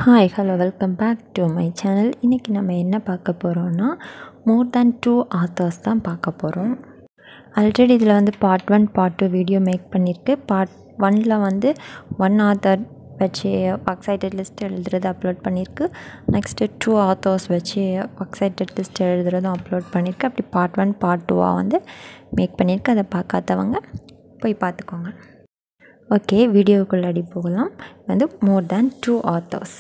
hi hello welcome back to my channel இன்றைக்கி நம்ம என்ன பார்க்க போகிறோன்னா மோர் தேன் டூ ஆத்தர்ஸ் தான் பார்க்க போகிறோம் ஆல்ரெடி இதில் வந்து part one part two video make பண்ணியிருக்கு பார்ட் ஒனில் வந்து ஒன் ஆத்தர் வச்சு ஒர்க்சைட்டட் லிஸ்ட் எழுதுறது அப்லோட் பண்ணியிருக்கு நெக்ஸ்ட்டு டூ ஆத்தர்ஸ் வச்சு ஒர்க்சைட்டட் லிஸ்ட் எழுதுறதும் அப்லோட் பண்ணியிருக்கு அப்படி பார்ட் ஒன் பார்ட் டூவாக வந்து மேக் பண்ணியிருக்கு அதை பார்க்காதவங்க போய் பார்த்துக்கோங்க ஓகே வீடியோக்குள்ளாடி போகலாம் வந்து மோர் தேன் டூ ஆத்தர்ஸ்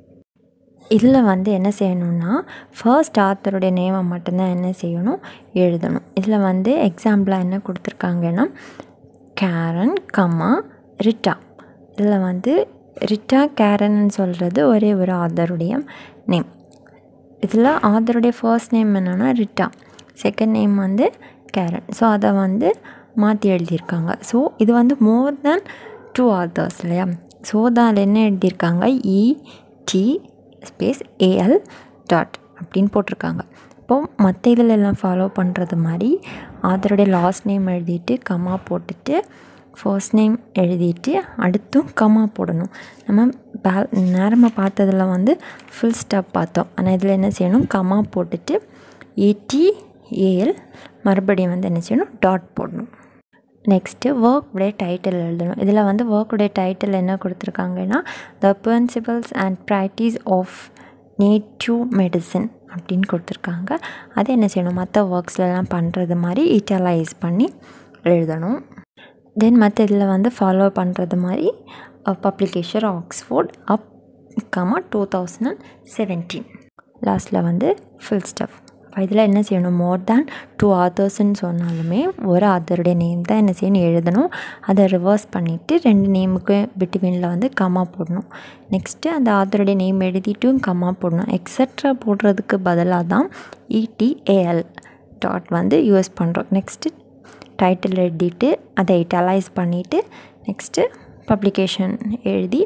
இதில் வந்து என்ன செய்யணும்னா ஃபர்ஸ்ட் ஆத்தருடைய நேமை மட்டும்தான் என்ன செய்யணும் எழுதணும் இதில் வந்து எக்ஸாம்பிளாக என்ன கொடுத்துருக்காங்கன்னா கேரன் கம்மா ரிட்டா இதில் வந்து ரிட்டா கேரன்னு சொல்கிறது ஒரே ஒரு ஆதருடைய நேம் இதில் ஆதருடைய ஃபர்ஸ்ட் நேம் என்னென்னா ரிட்டா செகண்ட் நேம் வந்து கேரன் ஸோ அதை வந்து மாற்றி எழுதியிருக்காங்க ஸோ இது வந்து மோர் தேன் டூ ஆத்தர்ஸ் இல்லையா ஸோ தான் என்ன எழுதியிருக்காங்க E T space AL dot அப்படின்னு போட்டிருக்காங்க இப்போது மற்ற இதில் எல்லாம் ஃபாலோ பண்ணுறது மாதிரி ஆதருடைய லாஸ்ட் நேம் எழுதிட்டு கமா போட்டுட்டு ஃபர்ஸ்ட் நேம் எழுதிட்டு அடுத்தும் கமா போடணும் நம்ம பே நேரமாக பார்த்ததில் வந்து ஃபுல் ஸ்டாப் பார்த்தோம் ஆனால் இதில் என்ன செய்யணும் கமா போட்டுட்டு ஏடி ஏஎல் மறுபடியும் வந்து என்ன செய்யணும் டாட் போடணும் நெக்ஸ்ட்டு ஒர்க் உடைய டைட்டில் எழுதணும் இதில் வந்து ஒர்க் உடைய டைட்டில் என்ன கொடுத்துருக்காங்கன்னா the principles and practice of native medicine அப்படின்னு கொடுத்துருக்காங்க அது என்ன செய்யணும் மற்ற ஒர்க்ஸ்லலாம் பண்ணுறது மாதிரி இட்டலைஸ் பண்ணி எழுதணும் தென் மற்ற இதில் வந்து ஃபாலோ பண்ணுறது மாதிரி publication Oxford up comma two thousand and seventeen லாஸ்ட்டில் வந்து ஃபுல் ஸ்டஃப் இதில் என்ன செய்யணும் மோர் தேன் டூ ஆத்தர்ஸ்ன்னு சொன்னாலுமே ஒரு ஆத்தருடைய நேம் தான் என்ன செய்யணும் எழுதணும் அதை ரிவர்ஸ் பண்ணிவிட்டு ரெண்டு நேமுக்கு பிட்வீனில் வந்து கம்மா போடணும் நெக்ஸ்ட்டு அந்த ஆத்தருடைய நேம் எழுதிட்டும் கம்மா போடணும் எக்ஸட்ரா போடுறதுக்கு பதிலாக தான் இடிஏஎல் டாட் வந்து யூஸ் பண்ணுறோம் நெக்ஸ்ட்டு டைட்டில் எழுதிட்டு அதை இட்டலைஸ் பண்ணிவிட்டு நெக்ஸ்ட்டு பப்ளிகேஷன் எழுதி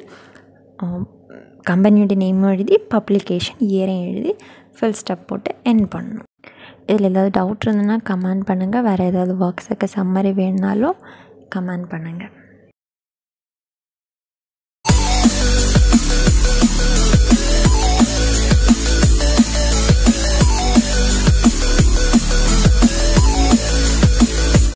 கம்பெனியோட நேமும் எழுதி பப்ளிகேஷன் இயரையும் எழுதி ஃபுல் ஸ்டெப் போட்டு என் பண்ணணும் இதில் ஏதாவது டவுட் இருந்ததுன்னா கமெண்ட் பண்ணுங்கள் வேறு ஏதாவது ஒர்க்ஸுக்கு சம்மரி வேணுனாலும் கமெண்ட் பண்ணுங்கள்